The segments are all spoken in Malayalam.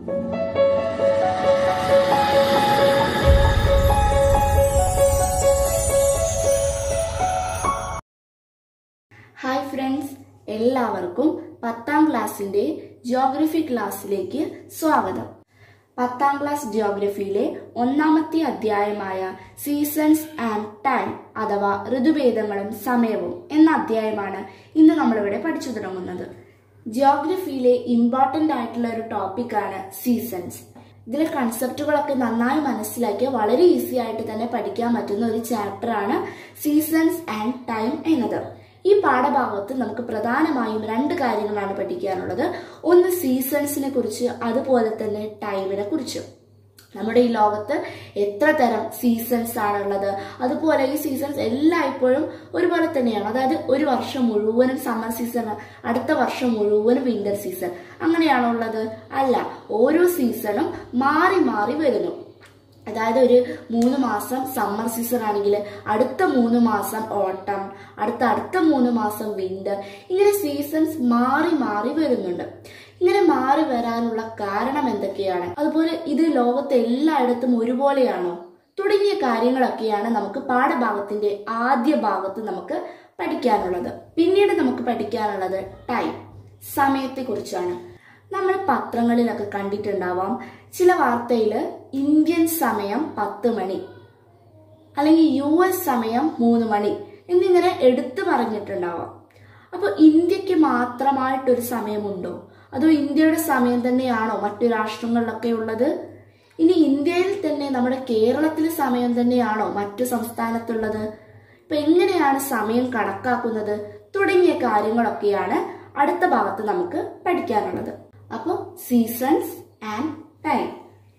ഹായ് ഫ്രണ്ട്സ് എല്ലാവർക്കും പത്താം ക്ലാസ്സിന്റെ ജിയോഗ്രഫി ക്ലാസ്സിലേക്ക് സ്വാഗതം പത്താം ക്ലാസ് ജിയോഗ്രഫിയിലെ ഒന്നാമത്തെ അധ്യായമായ സീസൺസ് ആൻഡ് ടൈം അഥവാ ഋതുഭേദങ്ങളും സമയവും എന്ന അധ്യായമാണ് ഇന്ന് നമ്മളിവിടെ പഠിച്ചു തുടങ്ങുന്നത് ജിയോഗ്രഫിയിലെ ഇമ്പോർട്ടൻ്റ് ആയിട്ടുള്ള ഒരു ടോപ്പിക്കാണ് സീസൺസ് ഇതിലെ കൺസെപ്റ്റുകളൊക്കെ നന്നായി മനസ്സിലാക്കി വളരെ ഈസി ആയിട്ട് തന്നെ പഠിക്കാൻ പറ്റുന്ന ഒരു ചാപ്റ്ററാണ് സീസൺസ് ആൻഡ് ടൈം എന്നത് ഈ പാഠഭാഗത്ത് നമുക്ക് പ്രധാനമായും രണ്ട് കാര്യങ്ങളാണ് പഠിക്കാനുള്ളത് ഒന്ന് സീസൺസിനെ കുറിച്ച് അതുപോലെ തന്നെ ടൈമിനെ കുറിച്ചും നമ്മുടെ ഈ ലോകത്ത് എത്ര തരം സീസൺസ് ആണുള്ളത് അതുപോലെ ഈ സീസൺസ് എല്ലായ്പ്പോഴും ഒരുപോലെ തന്നെയാണ് അതായത് ഒരു വർഷം മുഴുവനും സമ്മർ സീസൺ അടുത്ത വർഷം മുഴുവനും വിന്റർ സീസൺ അങ്ങനെയാണോ ഉള്ളത് അല്ല ഓരോ സീസണും മാറി മാറി വരുന്നു അതായത് ഒരു മൂന്ന് മാസം സമ്മർ സീസൺ ആണെങ്കിൽ അടുത്ത മൂന്ന് മാസം ഓട്ടം അടുത്ത അടുത്ത മൂന്ന് മാസം വിന്റർ ഇങ്ങനെ സീസൺസ് മാറി മാറി വരുന്നുണ്ട് ഇങ്ങനെ മാറി വരാനുള്ള കാരണം എന്തൊക്കെയാണ് അതുപോലെ ഇത് ലോകത്ത് എല്ലായിടത്തും ഒരുപോലെയാണോ തുടങ്ങിയ കാര്യങ്ങളൊക്കെയാണ് നമുക്ക് പാഠഭാഗത്തിന്റെ ആദ്യ ഭാഗത്ത് നമുക്ക് പഠിക്കാനുള്ളത് പിന്നീട് നമുക്ക് പഠിക്കാനുള്ളത് ടൈം സമയത്തെ കുറിച്ചാണ് നമ്മൾ പത്രങ്ങളിലൊക്കെ കണ്ടിട്ടുണ്ടാവാം ചില വാർത്തയിൽ ഇന്ത്യൻ സമയം പത്ത് മണി അല്ലെങ്കിൽ യു എസ് സമയം മൂന്ന് മണി എന്നിങ്ങനെ എടുത്തു പറഞ്ഞിട്ടുണ്ടാവാം അപ്പോൾ ഇന്ത്യക്ക് മാത്രമായിട്ടൊരു സമയമുണ്ടോ അതോ ഇന്ത്യയുടെ സമയം തന്നെയാണോ മറ്റു രാഷ്ട്രങ്ങളിലൊക്കെ ഉള്ളത് ഇനി ഇന്ത്യയിൽ തന്നെ നമ്മുടെ കേരളത്തിലെ സമയം തന്നെയാണോ മറ്റു സംസ്ഥാനത്തുള്ളത് ഇപ്പൊ എങ്ങനെയാണ് സമയം കണക്കാക്കുന്നത് തുടങ്ങിയ കാര്യങ്ങളൊക്കെയാണ് അടുത്ത ഭാഗത്ത് നമുക്ക് പഠിക്കാനുള്ളത് അപ്പോൾ സീസൺസ് ആൻഡ് ടൈം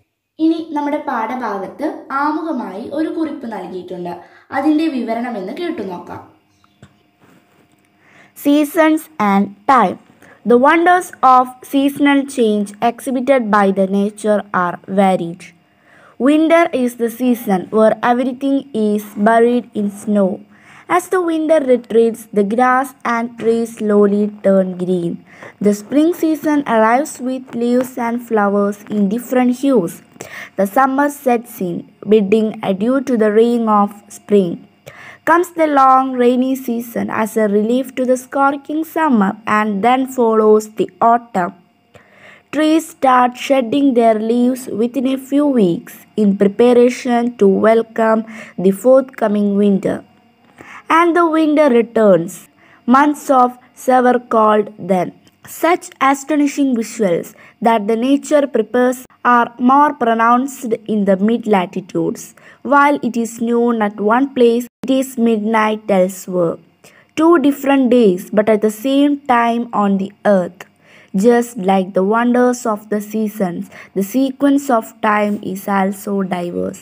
ഇനി നമ്മുടെ പാഠഭാഗത്ത് ആമുഖമായി ഒരു കുറിപ്പ് നൽകിയിട്ടുണ്ട് അതിന്റെ വിവരണം എന്ന് കേട്ടു നോക്കാം Seasons and time. The wonders of seasonal change exhibited by the nature are varied. Winter is the season where everything is buried in snow. As the winter retreats, the grass and trees slowly turn green. The spring season arrives with leaves and flowers in different hues. The summer sets in, bidding adieu to the rain of spring comes the long rainy season as a relief to the scorching summer, and then follows the autumn. Trees start shedding their leaves within a few weeks in preparation to welcome the forthcoming winter. And the winter returns, months of sever called then. Such astonishing visuals that the nature prepares are more pronounced in the mid latitudes, while it is noon at one place, it is midnight elsewhere. Two different days, but at the same time on the earth. Just like the wonders of the seasons, the sequence of time is also diverse.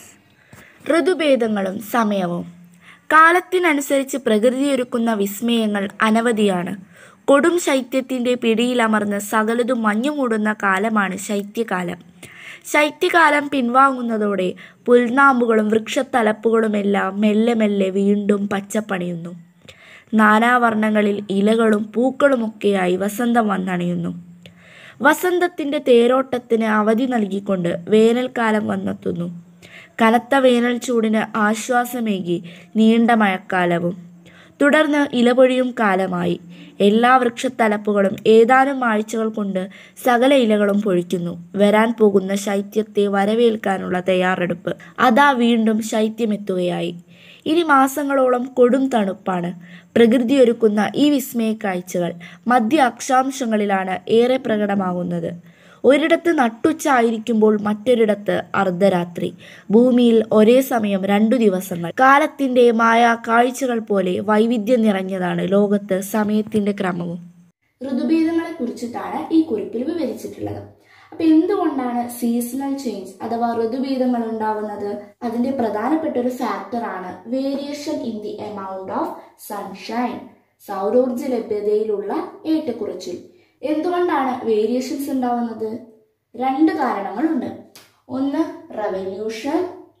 ഋതുഭേദങ്ങളും സമയവും കാലത്തിനനുസരിച്ച് പ്രകൃതിയൊരുക്കുന്ന വിസ്മയങ്ങൾ അനവധിയാണ് കൊടും ശൈത്യത്തിന്റെ പിടിയിലമർന്ന് സകലതും മഞ്ഞുമൂടുന്ന കാലമാണ് ശൈത്യകാലം ശൈത്യകാലം പിൻവാങ്ങുന്നതോടെ പുൽനാമ്പുകളും വൃക്ഷത്തലപ്പുകളുമെല്ലാം മെല്ലെ മെല്ലെ വീണ്ടും പച്ചപ്പണിയുന്നു നാനാവർണ്ണങ്ങളിൽ ഇലകളും പൂക്കളുമൊക്കെയായി വസന്തം വന്നണയുന്നു വസന്തത്തിന്റെ തേരോട്ടത്തിന് അവധി നൽകിക്കൊണ്ട് വേനൽക്കാലം വന്നെത്തുന്നു കനത്ത വേനൽ ചൂടിന് ആശ്വാസമേകി നീണ്ട മഴക്കാലവും തുടർന്ന് ഇലപൊഴിയും കാലമായി എല്ലാ വൃക്ഷത്തലപ്പുകളും ഏതാനും ആഴ്ചകൾ കൊണ്ട് സകല ഇലകളും പൊഴിക്കുന്നു വരാൻ പോകുന്ന ശൈത്യത്തെ വരവേൽക്കാനുള്ള തയ്യാറെടുപ്പ് അതാ വീണ്ടും ശൈത്യമെത്തുകയായി ഇനി മാസങ്ങളോളം കൊടും തണുപ്പാണ് പ്രകൃതി ഒരുക്കുന്ന ഈ വിസ്മയ കാഴ്ചകൾ മധ്യ അക്ഷാംശങ്ങളിലാണ് ഏറെ പ്രകടമാകുന്നത് ഒരിടത്ത് നട്ടുച്ചായിരിക്കുമ്പോൾ മറ്റൊരിടത്ത് അർദ്ധരാത്രി ഭൂമിയിൽ ഒരേ സമയം രണ്ടു ദിവസങ്ങൾ കാലത്തിന്റെ മായ കാഴ്ചകൾ പോലെ വൈവിധ്യം നിറഞ്ഞതാണ് ലോകത്ത് സമയത്തിന്റെ ക്രമവും ഋതുഭേദങ്ങളെ കുറിച്ചിട്ടാണ് ഈ കുറിപ്പിൽ വിവരിച്ചിട്ടുള്ളത് അപ്പൊ എന്തുകൊണ്ടാണ് സീസണൽ ചേഞ്ച് അഥവാ ഋതുഭേദങ്ങൾ ഉണ്ടാവുന്നത് അതിന്റെ പ്രധാനപ്പെട്ട ഒരു ഫാക്ടർ ആണ് variation in the amount of sunshine സൗരോർജ ലഭ്യതയിലുള്ള ഏറ്റക്കുറച്ചിൽ എന്തുകൊണ്ടാണ് വേരിയേഷൻസ് ഉണ്ടാവുന്നത് രണ്ട് കാരണങ്ങളുണ്ട് ഒന്ന് റവല്യൂഷൻ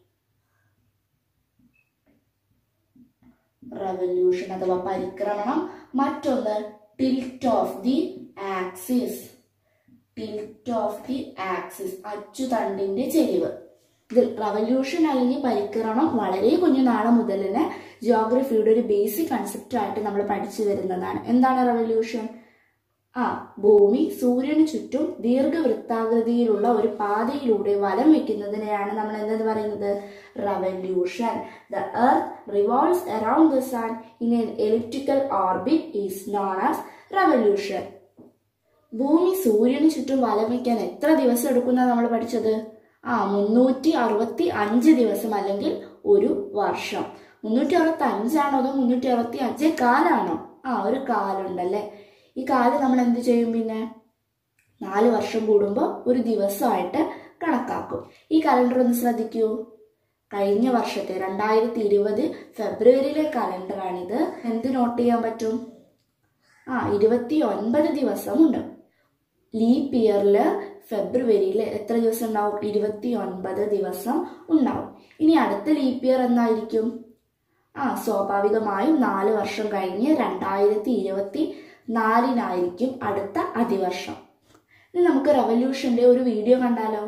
റവല്യൂഷൻ അഥവാ പരിക്രമണം മറ്റൊന്ന് tilt of the axis tilt of the axis അച്ചുതണ്ടിന്റെ ചെരിവ് ഇതിൽ റവല്യൂഷൻ അല്ലെങ്കിൽ പരിക്രമണം വളരെ കുഞ്ഞുനാള് മുതൽ തന്നെ ജിയോഗ്രഫിയുടെ ഒരു ബേസിക് കൺസെപ്റ്റ് ആയിട്ട് നമ്മൾ പഠിച്ചു വരുന്നതാണ് എന്താണ് റവല്യൂഷൻ ആ ഭൂമി സൂര്യന് ചുറ്റും ദീർഘവൃത്താകൃതിയിലുള്ള ഒരു പാതയിലൂടെ വലം വെക്കുന്നതിനെയാണ് നമ്മൾ എന്തെന്ന് പറയുന്നത് revolution the earth revolves around the sun in an elliptical orbit is known as revolution ഭൂമി സൂര്യന് ചുറ്റും വലം വയ്ക്കാൻ എത്ര ദിവസം എടുക്കുന്ന നമ്മൾ പഠിച്ചത് ആ മുന്നൂറ്റി അറുപത്തി അഞ്ച് ദിവസം അല്ലെങ്കിൽ ഒരു വർഷം മുന്നൂറ്റി അറുപത്തി അഞ്ചാണോ അതോ മുന്നൂറ്റി അറുപത്തി അഞ്ച് കാലാണോ ആ ഒരു കാലുണ്ടല്ലേ ഈ കാല് നമ്മൾ എന്ത് ചെയ്യും പിന്നെ നാല് വർഷം കൂടുമ്പോൾ ഒരു ദിവസമായിട്ട് കണക്കാക്കും ഈ കലണ്ടർ ഒന്ന് ശ്രദ്ധിക്കൂ കഴിഞ്ഞ വർഷത്തെ രണ്ടായിരത്തി ഇരുപത് ഫെബ്രുവരിയിലെ കലണ്ടറാണിത് എന്ത് നോട്ട് ചെയ്യാൻ പറ്റും ആ ഇരുപത്തി ഒൻപത് ദിവസമുണ്ട് ലീപ്പ് ഇയറിൽ ഫെബ്രുവരിയിൽ എത്ര ദിവസം ഉണ്ടാവും ഇരുപത്തി ഒൻപത് ദിവസം ഉണ്ടാവും ഇനി അടുത്ത ലീപ്പ് ഇയർ എന്നായിരിക്കും ആ സ്വാഭാവികമായും നാല് വർഷം കഴിഞ്ഞ് രണ്ടായിരത്തി ഇരുപത്തി നാലിനായിരിക്കും അടുത്ത അതിവർഷം ഇനി നമുക്ക് റവല്യൂഷന്റെ ഒരു വീഡിയോ കണ്ടാലോ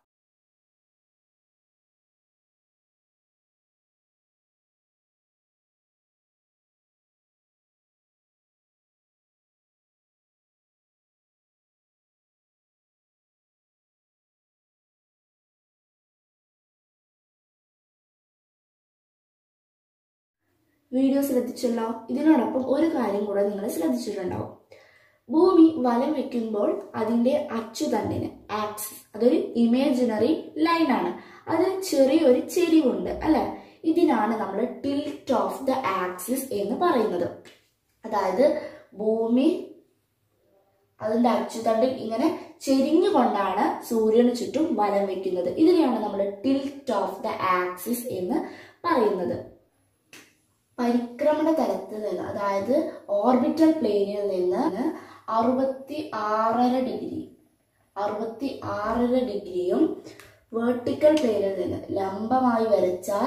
വീഡിയോ ശ്രദ്ധിച്ചല്ലോ ഇതിനോടൊപ്പം ഒരു കാര്യം കൂടെ നിങ്ങൾ ശ്രദ്ധിച്ചിട്ടുണ്ടാവും ഭൂമി വലം വെക്കുമ്പോൾ അതിന്റെ അച്ചുതണ്ടിന് ആക്സിസ് അതൊരു ഇമേജിനറി ലൈനാണ് അതിന് ചെറിയൊരു ചെരിവുണ്ട് അല്ലെ ഇതിനാണ് നമ്മൾ ടിൽറ്റ് ഓഫ് ദ ആക്സിസ് എന്ന് പറയുന്നത് അതായത് ഭൂമി അതിന്റെ അച്ചുതണ്ടിൽ ഇങ്ങനെ ചെരിഞ്ഞുകൊണ്ടാണ് സൂര്യന് ചുറ്റും വലം വെക്കുന്നത് ഇതിനെയാണ് നമ്മൾ ടിൽറ്റ് ഓഫ് ദ ആക്സിസ് എന്ന് പറയുന്നത് പരിക്രമണ തലത്തിൽ നിന്ന് അതായത് ഓർബിറ്റൽ പ്ലെയിനിൽ നിന്ന് അറുപത്തി ആറര ഡിഗ്രി അറുപത്തി ആറര ഡിഗ്രിയും വേർട്ടിക്കൽ പ്ലെയിനിൽ നിന്ന് ലംബമായി വരച്ചാൽ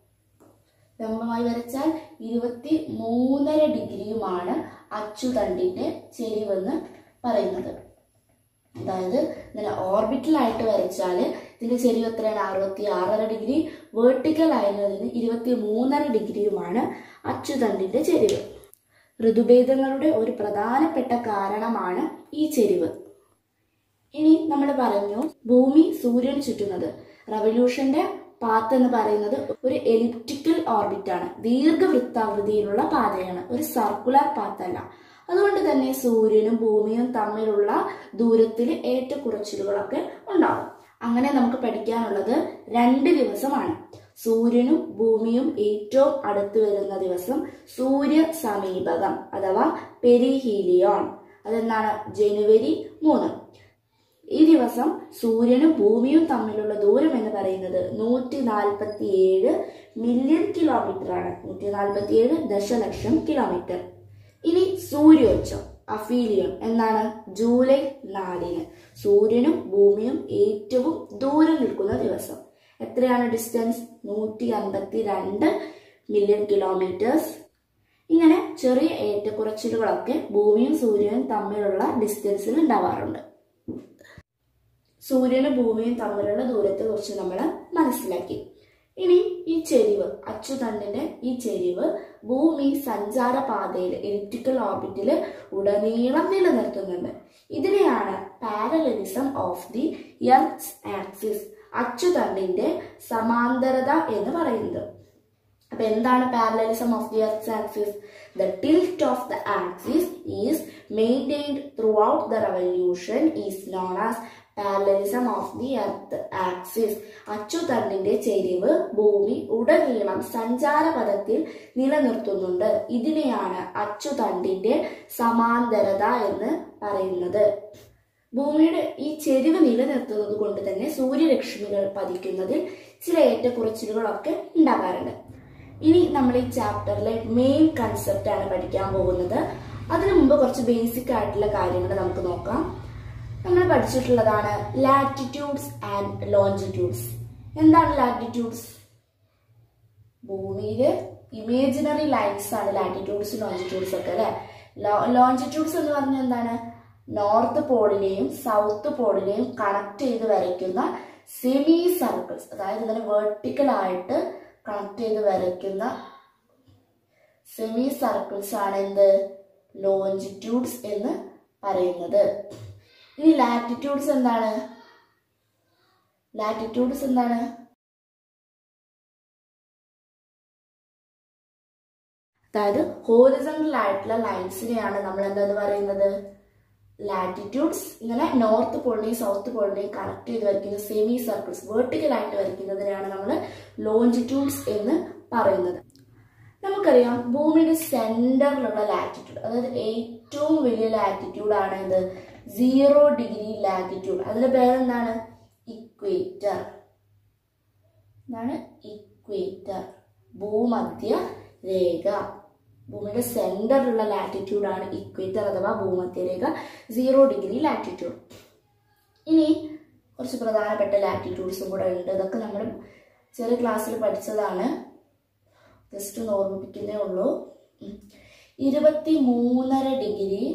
ലംബമായി വരച്ചാൽ ഇരുപത്തി മൂന്നര ഡിഗ്രിയുമാണ് അച്ചുതണ്ടിന്റെ ചെരിവെന്ന് പറയുന്നത് അതായത് ഇങ്ങനെ ഓർബിറ്റലായിട്ട് വരച്ചാൽ ഇതിന്റെ ചെരിവ് എത്രയാണ് അറുപത്തി ആറര ഡിഗ്രി വേർട്ടിക്കൽ ആയിരുന്നതിന് ഇരുപത്തി മൂന്നര ഡിഗ്രിയുമാണ് അച്ചുതണ്ടിന്റെ ചെരിവ് ഋതുഭേദങ്ങളുടെ ഒരു പ്രധാനപ്പെട്ട കാരണമാണ് ഈ ചെരിവ് ഇനി നമ്മൾ പറഞ്ഞു ഭൂമി സൂര്യൻ ചുറ്റുന്നത് റവല്യൂഷന്റെ പാത്ത് എന്ന് പറയുന്നത് ഒരു എലിപ്റ്റിക്കൽ ഓർബിറ്റ് ആണ് ദീർഘവൃത്താകൃതിയിലുള്ള പാതയാണ് ഒരു സർക്കുലർ പാത്ത് അല്ല അതുകൊണ്ട് തന്നെ സൂര്യനും ഭൂമിയും തമ്മിലുള്ള ദൂരത്തിൽ ഏറ്റക്കുറച്ചിലുകളൊക്കെ ഉണ്ടാവും അങ്ങനെ നമുക്ക് പഠിക്കാനുള്ളത് രണ്ട് ദിവസമാണ് സൂര്യനും ഭൂമിയും ഏറ്റവും അടുത്ത് വരുന്ന ദിവസം സൂര്യ സമീപകം അഥവാ പെരിഹീലിയോൺ അതെന്താണ് ജനുവരി മൂന്ന് ഈ ദിവസം സൂര്യനും ഭൂമിയും തമ്മിലുള്ള ദൂരം എന്ന് പറയുന്നത് നൂറ്റി നാൽപ്പത്തി ഏഴ് മില്യൺ കിലോമീറ്റർ ആണ് നൂറ്റി നാൽപ്പത്തി ഏഴ് ദശലക്ഷം കിലോമീറ്റർ ഇനി സൂര്യോച്ചം അഫീലിയം എന്നാണ് ജൂലൈ നാലിന് സൂര്യനും ഭൂമിയും ഏറ്റവും ദൂരം നിൽക്കുന്ന ദിവസം എത്രയാണ് ഡിസ്റ്റൻസ് നൂറ്റി അൻപത്തി രണ്ട് മില്യൺ കിലോമീറ്റേഴ്സ് ഇങ്ങനെ ചെറിയ ഏറ്റക്കുറച്ചിലുകളൊക്കെ ഭൂമിയും സൂര്യനും തമ്മിലുള്ള ഡിസ്റ്റൻസിൽ ഉണ്ടാവാറുണ്ട് സൂര്യനും ഭൂമിയും തമ്മിലുള്ള ദൂരത്തെ കുറിച്ച് നമ്മൾ മനസ്സിലാക്കി ഇനി ഈ ചെരിവ് അച്ചുതണ്ടിന്റെ ഈ ചെരിവ് ഭൂമി സഞ്ചാര പാതയിൽ എലിപ്റ്റിക്കൽ ഓർബിറ്റിൽ ഉടനീളം നിലനിർത്തുന്നുണ്ട് ഇതിനെയാണ് parallelism of the earth's axis അച്ചുതണ്ടിന്റെ സമാന്തരത എന്ന് പറയുന്നത് അപ്പൊ എന്താണ് parallelism of the earth's axis the tilt of the axis is maintained through the revolution is known as parallelism of the earth axis അച്ചുതണ്ടിന്റെ ചെരിവ് ഭൂമി ഉടനീളം സഞ്ചാരപഥത്തിൽ നിലനിർത്തുന്നുണ്ട് ഇതിനെയാണ് അച്ചുതണ്ടിന്റെ സമാന്തരത എന്ന് പറയുന്നത് ഭൂമിയുടെ ഈ ചെരിവ് നിലനിർത്തുന്നത് കൊണ്ട് തന്നെ സൂര്യരശ്മികൾ പതിക്കുന്നതിൽ ചില ഏറ്റക്കുറച്ചിലുകളൊക്കെ ഉണ്ടാകാറുണ്ട് ഇനി നമ്മൾ ഈ ചാപ്റ്ററിലെ മെയിൻ കൺസെപ്റ്റ് ആണ് പഠിക്കാൻ പോകുന്നത് അതിനു മുമ്പ് കുറച്ച് ബേസിക് ആയിട്ടുള്ള കാര്യങ്ങൾ നമുക്ക് നോക്കാം നമ്മൾ പഠിച്ചിട്ടുള്ളതാണ് ലാറ്റിറ്റ്യൂഡ്സ് ആൻഡ് ലോഞ്ചിറ്റ്യൂഡ്സ് എന്താണ് ലാറ്റിറ്റ്യൂഡ്സ് ഭൂമിയില് ഇമേജിനറി ലൈൻസ് ആണ് ലാറ്റിറ്റ്യൂഡ്സ് ലോഞ്ചിറ്റ്യൂഡ്സ് ഒക്കെ അല്ലെ ലോഞ്ചിറ്റ്യൂഡ്സ് എന്ന് പറഞ്ഞാൽ എന്താണ് നോർത്ത് പോളിനെയും സൗത്ത് പോളിനെയും കണക്ട് ചെയ്ത് വരയ്ക്കുന്ന സെമി സർക്കിൾസ് അതായത് ഇതിനെ വെർട്ടിക്കൽ ആയിട്ട് കണക്ട് ചെയ്ത് വരയ്ക്കുന്ന സെമി സർക്കിൾസ് ആണ് എന്ത് ലോഞ്ചിറ്റ്യൂഡ്സ് എന്ന് പറയുന്നത് ഇനി ലാറ്റിറ്റ്യൂഡ്സ് എന്താണ് ലാറ്റിറ്റ്യൂഡ്സ് എന്താണ് അതായത് ഹോറിസണൽ ആയിട്ടുള്ള ലൈൻസിനെയാണ് നമ്മൾ എന്താന്ന് പറയുന്നത് ലാറ്റിറ്റ്യൂഡ്സ് ഇങ്ങനെ നോർത്ത് പോളിനെയും സൗത്ത് പോളിനെയും കണക്ട് ചെയ്ത് വരയ്ക്കുന്ന സെമി സർക്കിൾസ് വെർട്ടിക്കൽ ആയിട്ട് വരയ്ക്കുന്നതിനാണ് നമ്മൾ ലോഞ്ചിറ്റ്യൂഡ്സ് എന്ന് പറയുന്നത് നമുക്കറിയാം ഭൂമിയുടെ സെന്ററിലുള്ള ലാറ്റിറ്റ്യൂഡ് അതായത് ഏറ്റവും വലിയ ലാറ്റിറ്റ്യൂഡ് ആണ് ഇത് സീറോ ഡിഗ്രി ലാറ്റിറ്റ്യൂഡ് അതിന്റെ പേരെന്താണ് ഇക്വേറ്റർ എന്താണ് ഇക്വേറ്റർ ഭൂമധ്യ രേഖ ഭൂമിയുടെ സെന്ററിലുള്ള ലാറ്റിറ്റ്യൂഡ് ആണ് ഇക്വേറ്റർ അഥവാ ഭൂമധ്യരേഖ സീറോ ഡിഗ്രി ലാറ്റിറ്റ്യൂഡ് ഇനി കുറച്ച് പ്രധാനപ്പെട്ട ലാറ്റിറ്റ്യൂഡ്സും കൂടെ ഉണ്ട് ഇതൊക്കെ നമ്മൾ ചെറിയ ക്ലാസ്സിൽ പഠിച്ചതാണ് ജസ്റ്റ് ഒന്ന് ഓർമ്മിപ്പിക്കുന്നേ ഉള്ളൂ ഇരുപത്തി മൂന്നര ഡിഗ്രി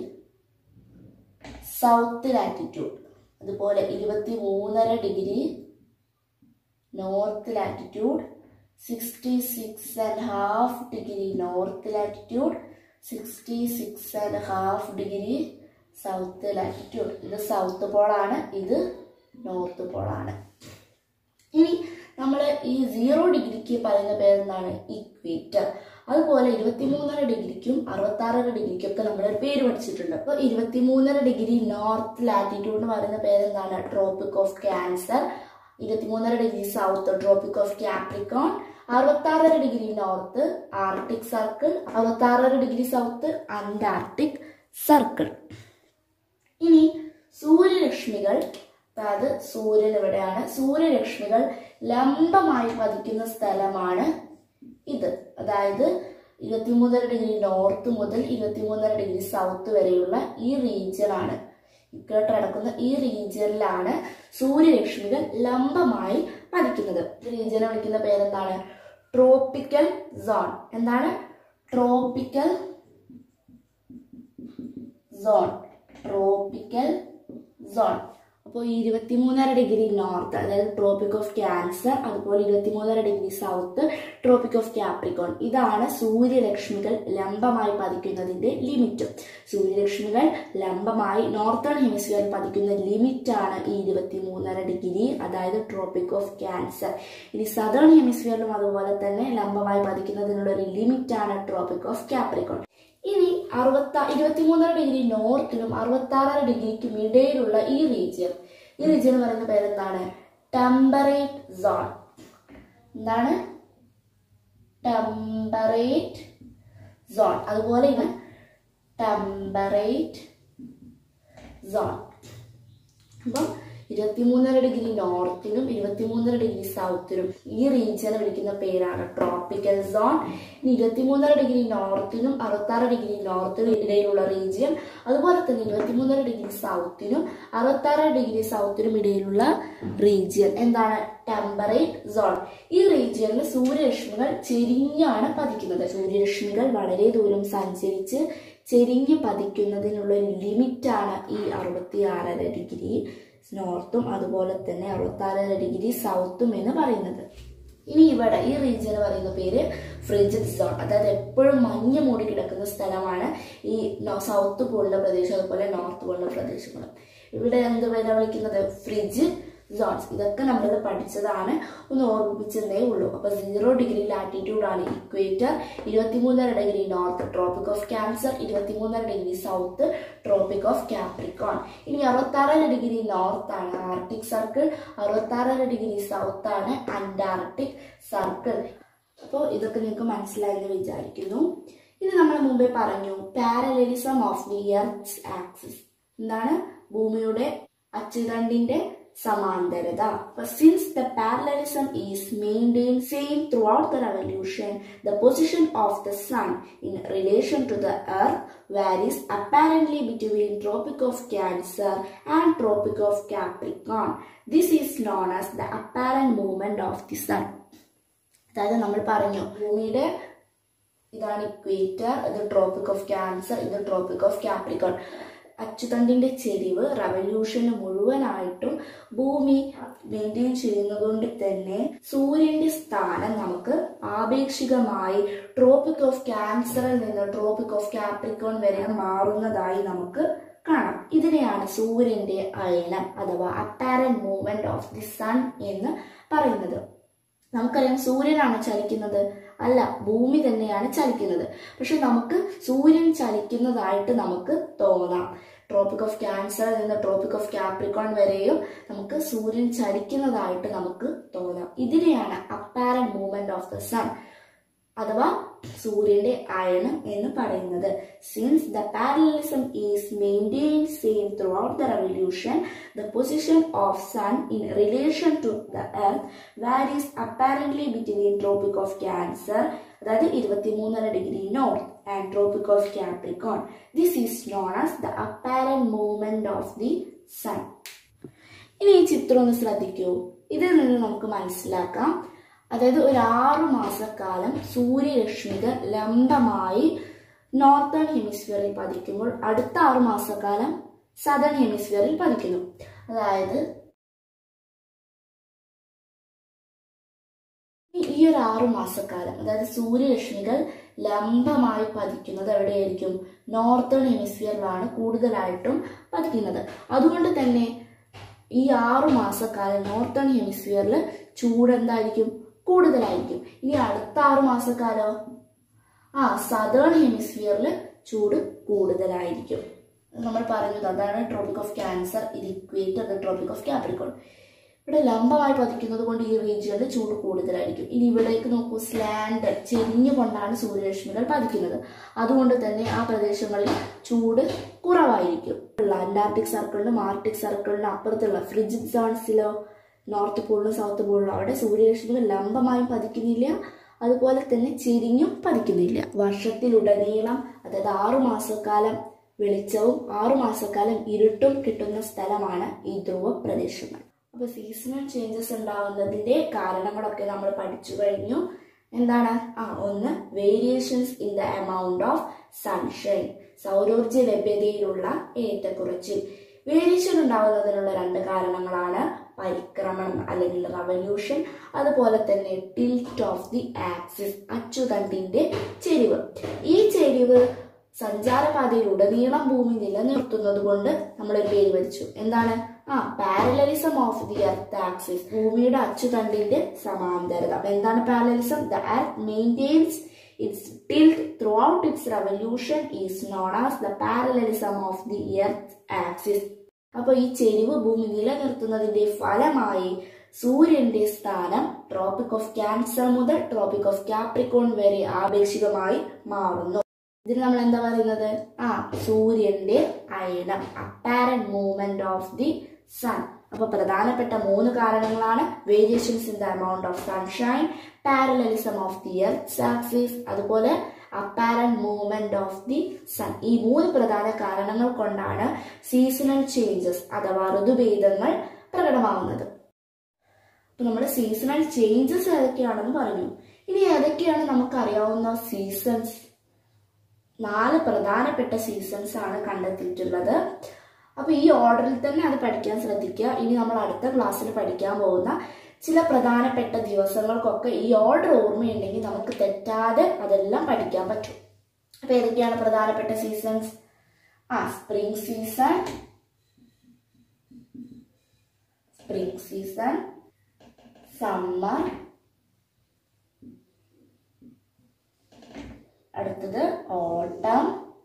സൗത്ത് ലാറ്റിറ്റ്യൂഡ് അതുപോലെ ഇരുപത്തി മൂന്നര degree north latitude sixty six and half degree north latitude sixty six and half degree south latitude ഇത് സൗത്ത് പോളാണ് ഇത് നോർത്ത് പോളാണ് ഇനി നമ്മൾ ഈ സീറോ ഡിഗ്രിക്ക് പറയുന്ന പേരെന്താണ് ഇക്വേറ്റർ അതുപോലെ ഇരുപത്തിമൂന്നര ഡിഗ്രിക്കും അറുപത്താറര ഡിഗ്രിക്കും ഒക്കെ നമ്മൾ ഒരു പേര് പഠിച്ചിട്ടുണ്ട് അപ്പോൾ ഇരുപത്തിമൂന്നര ഡിഗ്രി നോർത്ത് ലാറ്റിറ്റ്യൂഡ് എന്ന് പറയുന്ന പേരെന്താണ് ട്രോപ്പിക് ഓഫ് ക്യാൻസർ ഇരുപത്തിമൂന്നര degree south Tropic of Capricorn അറുപത്താറര ഡിഗ്രി നോർത്ത് ആർട്ടിക് സർക്കിൾ അറുപത്താറര ഡിഗ്രി സൗത്ത് അന്റാർട്ടിക് സർക്കിൾ ഇനി സൂര്യരശ്മികൾ അതായത് സൂര്യൻ ഇവിടെയാണ് സൂര്യരശ്മികൾ ലംബമായി പതിക്കുന്ന സ്ഥലമാണ് ഇത് അതായത് ഇരുപത്തിമൂന്നര ഡിഗ്രി നോർത്ത് മുതൽ ഇരുപത്തിമൂന്നര ഡിഗ്രി സൗത്ത് വരെയുള്ള ഈ റീജിയൻ ആണ് ഇക്വേറ്റർ അടക്കുന്ന ഈ റീജിയനിലാണ് സൂര്യരശ്മികൾ ലംബമായി പതിക്കുന്നത് ഈ റീജിയനെ വിളിക്കുന്ന പേരെന്താണ് ട്രോപ്പിക്കൽ സോൺ എന്താണ് ട്രോപ്പിക്കൽ സോൺ ട്രോപ്പിക്കൽ സോൺ അപ്പോൾ ഈ ഇരുപത്തിമൂന്നര ഡിഗ്രി നോർത്ത് അതായത് ട്രോപ്പിക് ഓഫ് ക്യാൻസർ അതുപോലെ ഇരുപത്തിമൂന്നര degree south Tropic of Capricorn ഇതാണ് സൂര്യരശ്മികൾ ലംബമായി പതിക്കുന്നതിന്റെ ലിമിറ്റ് സൂര്യരശ്മികൾ ലംബമായി നോർത്തേൺ ഹെമിസ്ഫിയറിൽ പതിക്കുന്ന ലിമിറ്റാണ് ഈ ഇരുപത്തിമൂന്നര ഡിഗ്രി അതായത് ട്രോപ്പിക് ഓഫ് ക്യാൻസർ ഇനി സദേൺ ഹെമിസ്ഫിയറിലും അതുപോലെ തന്നെ ലംബമായി പതിക്കുന്നതിനുള്ള ഒരു ലിമിറ്റാണ് ട്രോപ്പിക് ഓഫ് ക്യാപ്രിക്കോൺ ഇനി അറുപത്തി ഇരുപത്തിമൂന്നര ഡിഗ്രി നോർത്തിനും അറുപത്താറര ഡിഗ്രിക്കും ഇടയിലുള്ള ഈ റീജിയൻ ഈ റീജിയൻ എന്ന് പറയുന്ന പേരെന്താണ് ടെമ്പറേറ്റ് സോൺ എന്താണ് ടെമ്പറേറ്റ് സോൺ അതുപോലെ ഇത് ടെമ്പറേറ്റ് സോൺ അപ്പം ഇരുപത്തിമൂന്നര ഡിഗ്രി നോർത്തിനും ഇരുപത്തിമൂന്നര ഡിഗ്രി സൗത്തിനും ഈ റീജിയനെ വിളിക്കുന്ന പേരാണ് ട്രോപ്പിക്കൽ സോൺ ഇനി ഇരുപത്തിമൂന്നര ഡിഗ്രി നോർത്തിനും അറുപത്താറ് ഡിഗ്രി നോർത്തിനും ഇടയിലുള്ള റീജിയൻ അതുപോലെ തന്നെ ഇരുപത്തിമൂന്നര ഡിഗ്രി സൗത്തിനും അറുപത്താറ് ഡിഗ്രി സൗത്തിനും ഇടയിലുള്ള റീജിയൻ എന്താണ് ടെമ്പറേറ്റ് സോൺ ഈ റീജിയനിൽ സൂര്യരശ്മികൾ ചെരിഞ്ഞാണ് പതിക്കുന്നത് സൂര്യരശ്മികൾ വളരെ ദൂരം സഞ്ചരിച്ച് ചെരിഞ്ഞ് പതിക്കുന്നതിനുള്ള ഒരു ലിമിറ്റാണ് ഈ അറുപത്തി ആറര ഡിഗ്രി നോർത്തും അതുപോലെ തന്നെ അറുപത്താറര ഡിഗ്രി സൗത്തും എന്ന് പറയുന്നത് ഇനി ഇവിടെ ഈ റീജിയൻ പറയുന്ന പേര് ഫ്രിജിഡ് സോൺ അതായത് എപ്പോഴും മഞ്ഞ് മൂടി കിടക്കുന്ന സ്ഥലമാണ് ഈ സൗത്ത് പോലുള്ള പ്രദേശം അതുപോലെ നോർത്ത് പോലുള്ള പ്രദേശങ്ങളും ഇവിടെ എന്ത് പേരാ വിളിക്കുന്നത് ഫ്രിജിഡ് സോൺസ് ഇതൊക്കെ നമ്മളിത് പഠിച്ചതാണ് ഒന്ന് ഓർമ്മിപ്പിച്ചതേ ഉള്ളൂ അപ്പൊ സീറോ ഡിഗ്രി ലാറ്റിറ്റ്യൂഡ് ആണ് ഇക്വേറ്റർ ഇരുപത്തിമൂന്നര degree north Tropic of Cancer ഇരുപത്തിമൂന്നര degree south Tropic of Capricorn ഇനി അറുപത്താറര ഡിഗ്രി നോർത്ത് ആണ് ആർട്ടിക് സർക്കിൾ അറുപത്താറര ഡിഗ്രി സൗത്ത് ആണ് അന്റാർട്ടിക് സർക്കിൾ അപ്പോൾ ഇതൊക്കെ നിങ്ങൾക്ക് മനസ്സിലായി എന്ന് വിചാരിക്കുന്നു ഇത് നമ്മൾ മുമ്പേ പറഞ്ഞു parallelism of the earth axis എന്താണ് ഭൂമിയുടെ അച്ചുതണ്ടിന്റെ സമാന്തരത since the parallelism is maintain same through the revolution the position of the sun in relation to the earth varies apparently between Tropic of Cancer and Tropic of Capricorn this is known as the apparent movement of the sun അതായത് നമ്മൾ പറഞ്ഞു ഭൂമിയുടെ ഇതാണ് ഇക്വേറ്റർ ഇത് ട്രോപ്പിക് ഓഫ് ക്യാൻസർ ഇത് ട്രോപ്പിക് ഓഫ് കാപ്രിക്കോൺ അച്ചുതണ്ടിന്റെ ചെരിവ് റവല്യൂഷന് മുഴുവനായിട്ടും ഭൂമി മെയിൻറ്റെയിൻ ചെയ്യുന്നതുകൊണ്ട് തന്നെ സൂര്യന്റെ സ്ഥാനം നമുക്ക് ആപേക്ഷികമായി ട്രോപ്പിക് ഓഫ് ക്യാൻസറിൽ നിന്ന് ട്രോപ്പിക് ഓഫ് കാപ്രിക്കോൺ വരെ മാറുന്നതായി നമുക്ക് കാണാം ഇതിനെയാണ് സൂര്യന്റെ അയനം അഥവാ apparent movement of the sun എന്ന് പറയുന്നത് നമുക്കറിയാം സൂര്യനാണ് ചലിക്കുന്നത് അല്ല ഭൂമി തന്നെയാണ് ചലിക്കുന്നത് പക്ഷെ നമുക്ക് സൂര്യൻ ചലിക്കുന്നതായിട്ട് നമുക്ക് തോന്നാം ട്രോപ്പിക് ഓഫ് ക്യാൻസറിൽ നിന്ന് ട്രോപ്പിക് ഓഫ് കാപ്രിക്കോൺ വരെയും നമുക്ക് സൂര്യൻ ചലിക്കുന്നതായിട്ട് നമുക്ക് തോന്നാം ഇതിനെയാണ് apparent movement of the sun അഥവാ സൂര്യന്റെ അയനം എന്ന് പറയുന്നത് since the parallelism is maintain same through the revolution the position of sun in relation to the earth varies apparently between Tropic of Cancer അതായത് ഇരുപത്തിമൂന്നര degree north and Tropic of Capricorn this is known as the apparent movement of the sun ഇനി ഈ ചിത്രം ഒന്ന് ശ്രദ്ധിക്കൂ ഇതിൽ നിന്ന് നമുക്ക് മനസ്സിലാക്കാം അതായത് ഒരു ആറു മാസക്കാലം സൂര്യരശ്മികൾ ലംബമായി നോർത്തേൺ ഹെമിസ്ഫിയറിൽ പതിക്കുമ്പോൾ അടുത്ത ആറു മാസക്കാലം സദേൺ ഹെമിസ്ഫിയറിൽ പതിക്കുന്നു അതായത് ഈ- ഈ ഒരു ആറു മാസക്കാലം അതായത് സൂര്യരശ്മികൾ ലംബമായി പതിക്കുന്നത് എവിടെയായിരിക്കും നോർത്തേൺ ഹെമിസ്ഫിയറിലാണ് കൂടുതലായിട്ടും പതിക്കുന്നത് അതുകൊണ്ട് തന്നെ ഈ ആറു മാസക്കാലം നോർത്തേൺ ഹെമിസ്ഫിയറിൽ ചൂട് എന്തായിരിക്കും കൂടുതലായിരിക്കും ഇനി അടുത്ത ആറു മാസക്കാലോ ആ സദേൺ ഹെമിസ്ഫിയറിൽ ചൂട് കൂടുതലായിരിക്കും നമ്മൾ പറഞ്ഞത് അതാണ് ട്രോപ്പിക് ഓഫ് ക്യാൻസർ ഇത് ഇക്വേറ്റർ ട്രോപ്പിക് ഓഫ് കാപ്രിക്കോൺ ഇവിടെ ലംബമായി പതിക്കുന്നത് കൊണ്ട് ഈ റീജിയനിൽ ചൂട് കൂടുതലായിരിക്കും ഇനി ഇവിടേക്ക് നോക്കൂ സ്ലാൻഡ് ചെരിഞ്ഞുകൊണ്ടാണ് സൂര്യരശ്മികൾ പതിക്കുന്നത് അതുകൊണ്ട് തന്നെ ആ പ്രദേശങ്ങളിൽ ചൂട് കുറവായിരിക്കും ഉള്ള അന്റാർട്ടിക് സർക്കിളിനും ആർട്ടിക് സർക്കിളിനും അപ്പുറത്തുള്ള ഫ്രിജിഡ് സോൺസിലോ നോർത്ത് പോളിലും സൗത്ത് പോളിലും അവിടെ സൂര്യരശ്മികൾ ലംബമായും പതിക്കുന്നില്ല അതുപോലെ തന്നെ ചെരിഞ്ഞും പതിക്കുന്നില്ല വർഷത്തിലുടനീളം അതായത് ആറു മാസക്കാലം വെളിച്ചവും ആറു മാസക്കാലം ഇരുട്ടും കിട്ടുന്ന സ്ഥലമാണ് ഈ ധ്രുവ പ്രദേശങ്ങൾ അപ്പൊ സീസണൽ ചേഞ്ചസ് ഉണ്ടാവുന്നതിന്റെ കാരണങ്ങളൊക്കെ നമ്മൾ പഠിച്ചു കഴിഞ്ഞു എന്താണ് ആ ഒന്ന് variations in the amount of sunshine സൗരോർജ ലഭ്യതയിലുള്ള ഏറ്റക്കുറച്ചിൽ വേരിയേഷൻ ഉണ്ടാവുന്നതിനുള്ള രണ്ട് കാരണങ്ങളാണ് പരിക്രമണം അല്ലെങ്കിൽ റവല്യൂഷൻ അതുപോലെ തന്നെ ടിൽറ്റ് ഓഫ് ദി ആക്സിസ് അച്ചുതണ്ടിന്റെ ചെരിവ് ഈ ചെരിവ് സഞ്ചാരപാതയിൽ ഉടനീളം ഭൂമി നിലനിർത്തുന്നത് കൊണ്ട് നമ്മളൊരു പേര് വരിച്ചു എന്താണ് ആ parallelism of the earth axis ഭൂമിയുടെ അച്ചുതണ്ടിന്റെ സമാന്തരത അപ്പൊ എന്താണ് parallelism the earth maintains its tilt through its revolution is known as the parallelism of the earth axis അപ്പൊ ഈ ചെരിവ് ഭൂമി നിലനിർത്തുന്നതിന്റെ ഫലമായി സൂര്യന്റെ സ്ഥാനം ട്രോപ്പിക് ഓഫ് ക്യാൻസർ മുതൽ ട്രോപ്പിക് ഓഫ് കാപ്രിക്കോൺ വരെ ആപേക്ഷികമായി മാറുന്നു ഇതിന് നമ്മൾ എന്താ പറയുന്നത് ആ സൂര്യന്റെ അയനം apparent movement of the sun അപ്പൊ പ്രധാനപ്പെട്ട മൂന്ന് കാരണങ്ങളാണ് variations in the amount of sunshine parallelism of the earth axis അതുപോലെ apparent movement of the sun ഈ മൂന്ന് പ്രധാന കാരണങ്ങൾ കൊണ്ടാണ് സീസണൽ ചേഞ്ചസ് അഥവാ ഋതുഭേദങ്ങൾ പ്രകടമാവുന്നത് അപ്പൊ നമ്മൾ സീസണൽ ചേഞ്ചസ് ഏതൊക്കെയാണെന്ന് പറഞ്ഞു ഇനി ഏതൊക്കെയാണ് നമുക്കറിയാവുന്ന സീസൺസ് നാല് പ്രധാനപ്പെട്ട സീസൺസ് ആണ് കണ്ടെത്തിയിട്ടുള്ളത് അപ്പൊ ഈ ഓർഡറിൽ തന്നെ അത് പഠിക്കാൻ ശ്രദ്ധിക്കുക ഇനി നമ്മൾ അടുത്ത ക്ലാസ്സിൽ പഠിക്കാൻ പോകുന്ന ചില പ്രധാനപ്പെട്ട ദിവസങ്ങൾക്കൊക്കെ ഈ ഓർഡർ ഓർമ്മയുണ്ടെങ്കിൽ നമുക്ക് തെറ്റാതെ അതെല്ലാം പഠിക്കാൻ പറ്റും അപ്പൊ ഏതൊക്കെയാണ് പ്രധാനപ്പെട്ട സീസൺസ് ആ spring season spring season summer അടുത്തത് ഓട്ടം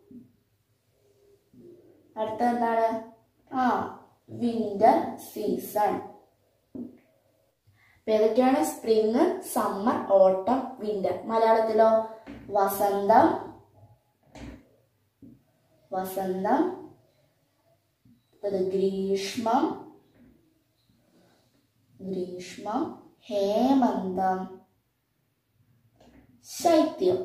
അടുത്തത് എന്താണ് ആ വിന്റർ സീസൺ അപ്പൊ ഏതൊക്കെയാണ് സ്പ്രിങ് സമ്മർ ഓട്ടം വിന്റർ മലയാളത്തിലോ വസന്തം വസന്തം അടുത്തത് ഗ്രീഷ്മം ഗ്രീഷ്മം ഹേമന്തം ശൈത്യം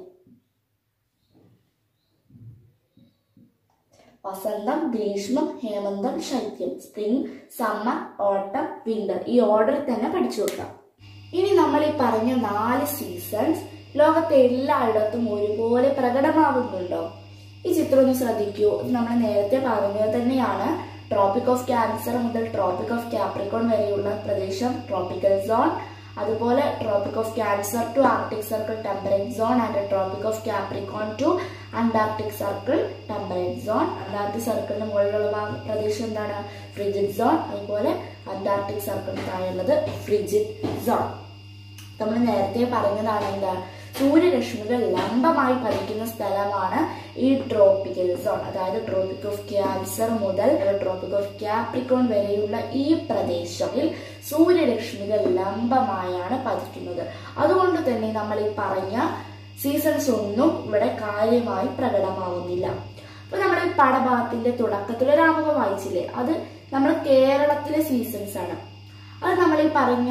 വസന്തം ഗ്രീഷ്മം ഹേമന്തം ശൈത്യം സ്പ്രിംഗ് സമ്മർ ഓട്ടം വിന്റർ ഈ ഓർഡർ തന്നെ പഠിച്ചു വെക്കാം ഇനി നമ്മൾ ഈ പറഞ്ഞ നാല് സീസൺസ് ലോകത്തെ എല്ലായിടത്തും ഒരുപോലെ പ്രകടമാവുന്നുണ്ടോ ഈ ചിത്രം ഒന്ന് ശ്രദ്ധിക്കൂ ഇത് നമ്മൾ നേരത്തെ പറഞ്ഞത് തന്നെയാണ് ട്രോപ്പിക് ഓഫ് ക്യാൻസർ മുതൽ ട്രോപ്പിക് ഓഫ് കാപ്രിക്കോൺ വരെയുള്ള പ്രദേശം ട്രോപ്പിക്കൽ സോൺ അതുപോലെ Tropic of Cancer to Arctic Circle temperate zone and Tropic of Capricorn to Antarctic Circle temperate zone Antarctic സർക്കിളിന് മുകളിലുള്ള ഭാഗം പ്രദേശം എന്താണ് ഫ്രിജിഡ് സോൺ അതുപോലെ അന്റാർട്ടിക് സർക്കിളിന് താഴെയുള്ളത് ഫ്രിജിഡ് സോൺ നമ്മൾ നേരത്തെ പറഞ്ഞതാണ് എന്താ സൂര്യരശ്മികൾ ലംബമായി പതിക്കുന്ന സ്ഥലമാണ് ഈ ട്രോപ്പിക്കൽ സോൺ അതായത് ട്രോപ്പിക് ഓഫ് ക്യാൻസർ മുതൽ ട്രോപ്പിക് ഓഫ് കാപ്രിക്കോൺ വരെയുള്ള ഈ പ്രദേശത്തിൽ സൂര്യരശ്മികൾ ലംബമായാണ് പതിക്കുന്നത് അതുകൊണ്ട് തന്നെ നമ്മൾ ഈ പറഞ്ഞ സീസൺസ് ഒന്നും ഇവിടെ കാര്യമായി പ്രകടമാവുന്നില്ല അപ്പൊ നമ്മുടെ ഈ പാഠഭാഗത്തിന്റെ തുടക്കത്തിൽ ഒരു ആമുഖം വായിച്ചില്ലേ അത് നമ്മൾ കേരളത്തിലെ സീസൺസ് ആണ് അത് നമ്മൾ ഈ പറഞ്ഞ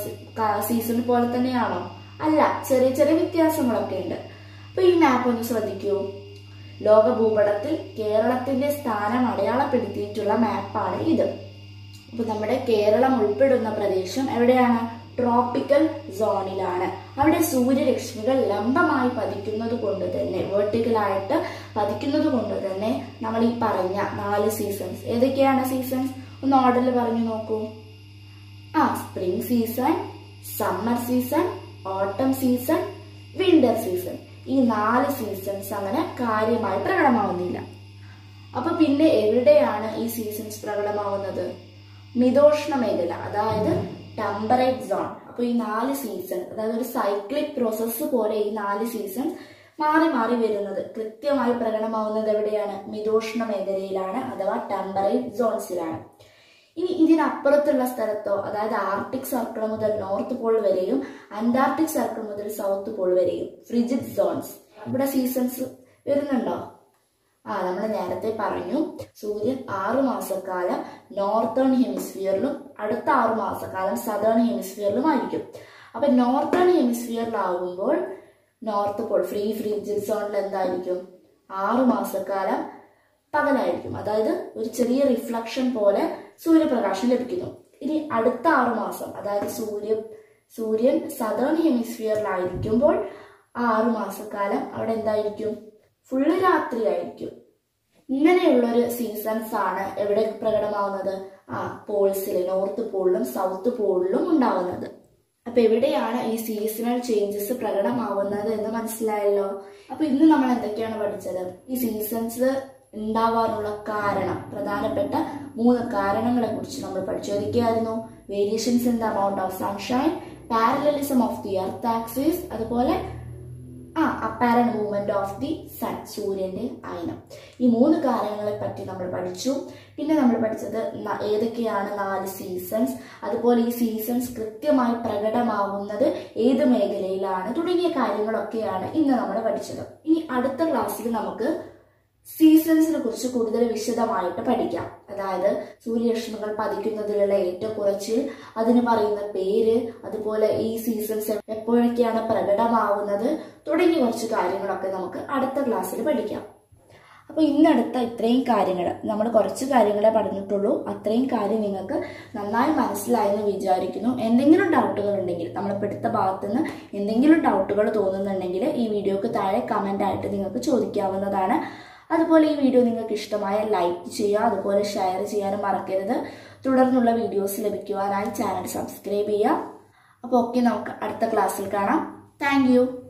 സീസൺ പോലെ തന്നെയാണോ അല്ല ചെറിയ ചെറിയ വ്യത്യാസങ്ങളൊക്കെ ഉണ്ട് അപ്പൊ ഈ മാപ്പ് ഒന്ന് ശ്രദ്ധിക്കൂ ലോക ഭൂപടത്തിൽ കേരളത്തിന്റെ സ്ഥാനം അടയാളപ്പെടുത്തിയിട്ടുള്ള മാപ്പാണ് ഇത് അപ്പൊ നമ്മുടെ കേരളം ഉൾപ്പെടുന്ന പ്രദേശം എവിടെയാണ് ട്രോപ്പിക്കൽ സോണിലാണ് അവിടെ സൂര്യരശ്മികൾ ലംബമായി പതിക്കുന്നത് കൊണ്ട് തന്നെ വെർട്ടിക്കലായിട്ട് പതിക്കുന്നത് കൊണ്ട് തന്നെ നമ്മൾ ഈ പറഞ്ഞ നാല് സീസൺസ് ഏതൊക്കെയാണ് സീസൺസ് ഒന്ന് ഓർഡറിൽ പറഞ്ഞു നോക്കൂ ആ spring season summer season autumn season winter season ഈ നാല് സീസൺസ് അങ്ങനെ കാര്യമായി പ്രകടമാവുന്നില്ല അപ്പൊ പിന്നെ എവിടെയാണ് ഈ സീസൺസ് പ്രകടമാവുന്നത് മിതോഷ്ണ മേഖല അതായത് ടെമ്പറേറ്റ് സോൺ അപ്പൊ ഈ നാല് സീസൺ അതായത് ഒരു സൈക്ലിക് പ്രോസസ്സ് പോലെ ഈ നാല് സീസൺ മാറി മാറി വരുന്നത് കൃത്യമായി പ്രകടമാവുന്നത് എവിടെയാണ് മിതോഷ്ണ മേഖലയിലാണ് അഥവാ ടെമ്പറേറ്റ് സോൺസിലാണ് ഇനി ഇതിനപ്പുറത്തുള്ള സ്ഥലത്തോ അതായത് ആർട്ടിക് സർക്കിൾ മുതൽ നോർത്ത് പോൾ വരെയും അന്റാർട്ടിക് സർക്കിൾ മുതൽ സൗത്ത് പോൾ വരെയും ഫ്രിജിഡ് സോൺസ് ഇവിടെ സീസൺസ് വരുന്നുണ്ടോ ആ നമ്മൾ നേരത്തെ പറഞ്ഞു സൂര്യൻ ആറു മാസക്കാലം നോർത്തേൺ ഹെമിസ്ഫിയറിലും അടുത്ത ആറു മാസക്കാലം സദേൺ ഹെമിസ്ഫിയറിലും ആയിരിക്കും അപ്പൊ നോർത്തേൺ ഹെമിസ്ഫിയറിലാകുമ്പോൾ നോർത്ത് പോൾ ഫ്രീ ഫ്രിജിഡ് സോണിൽ എന്തായിരിക്കും ആറു മാസക്കാലം പകലായിരിക്കും അതായത് ഒരു ചെറിയ റിഫ്ലക്ഷൻ പോലെ സൂര്യപ്രകാശം ലഭിക്കുന്നു ഇനി അടുത്ത ആറു മാസം അതായത് സൂര്യ സൂര്യൻ സദേൺ ഹെമിസ്ഫിയറിലായിരിക്കുമ്പോൾ ആ ആറു മാസക്കാലം അവിടെ എന്തായിരിക്കും ഫുള്ള് രാത്രിയായിരിക്കും ഇങ്ങനെയുള്ളൊരു സീസൺസ് ആണ് എവിടെ പ്രകടമാവുന്നത് ആ പോൾസിൽ നോർത്ത് പോളിലും സൗത്ത് പോളിലും ഉണ്ടാവുന്നത് അപ്പൊ എവിടെയാണ് ഈ സീസണൽ ചേഞ്ചസ് പ്രകടമാവുന്നത് എന്ന് മനസ്സിലായല്ലോ അപ്പൊ ഇന്ന് നമ്മൾ എന്തൊക്കെയാണ് പഠിച്ചത് ഈ സീസൺസ് ഉണ്ടാവാനുള്ള കാരണം പ്രധാനപ്പെട്ട മൂന്ന് കാരണങ്ങളെ കുറിച്ച് നമ്മൾ പഠിച്ചു ഏതൊക്കെയായിരുന്നു variations in the amount of sunshine parallelism of the earth axis അതുപോലെ ആ apparent movement of the sun സൂര്യന്റെ അയനം ഈ മൂന്ന് കാര്യങ്ങളെ പറ്റി നമ്മൾ പഠിച്ചു പിന്നെ നമ്മൾ പഠിച്ചത് ന- ഏതൊക്കെയാണ് നാല് സീസൺസ് അതുപോലെ ഈ സീസൺസ് കൃത്യമായി പ്രകടമാവുന്നത് ഏത് മേഖലയിലാണ് തുടങ്ങിയ കാര്യങ്ങളൊക്കെയാണ് ഇന്ന് നമ്മൾ പഠിച്ചത് ഇനി അടുത്ത ക്ലാസ്സിൽ നമുക്ക് സീസൺസിനെ കുറിച്ച് കൂടുതൽ വിശദമായിട്ട് പഠിക്കാം അതായത് സൂര്യരശ്മികൾ പതിക്കുന്നതിലുള്ള ഏറ്റക്കുറച്ചിൽ അതിന് പറയുന്ന പേര് അതുപോലെ ഈ സീസൺസ് എപ്പോഴൊക്കെയാണ് പ്രകടമാവുന്നത് തുടങ്ങിയ കുറച്ച് കാര്യങ്ങളൊക്കെ നമുക്ക് അടുത്ത ക്ലാസ്സിൽ പഠിക്കാം അപ്പോൾ ഇന്നടുത്ത ഇത്രയും കാര്യങ്ങൾ നമ്മൾ കുറച്ച് കാര്യങ്ങളെ പറഞ്ഞിട്ടുള്ളൂ അത്രയും കാര്യം നിങ്ങൾക്ക് നന്നായി മനസ്സിലായെന്ന് വിചാരിക്കുന്നു എന്തെങ്കിലും ഡൗട്ടുകൾ ഉണ്ടെങ്കിൽ നമ്മൾ എടുത്ത ഭാഗത്ത് നിന്ന് എന്തെങ്കിലും ഡൗട്ടുകൾ തോന്നുന്നുണ്ടെങ്കിൽ ഈ വീഡിയോക്ക് താഴെ കമൻ്റ് ആയിട്ട് നിങ്ങൾക്ക് ചോദിക്കാവുന്നതാണ് അതുപോലെ ഈ വീഡിയോ നിങ്ങൾക്ക് ഇഷ്ടമായ ലൈക്ക് ചെയ്യുക അതുപോലെ ഷെയർ ചെയ്യാനും മറക്കരുത് തുടർന്നുള്ള വീഡിയോസ് ലഭിക്കുവാനായി ചാനൽ സബ്സ്ക്രൈബ് ചെയ്യുക അപ്പോൾ ഓക്കെ നമുക്ക് അടുത്ത ക്ലാസ്സിൽ കാണാം താങ്ക്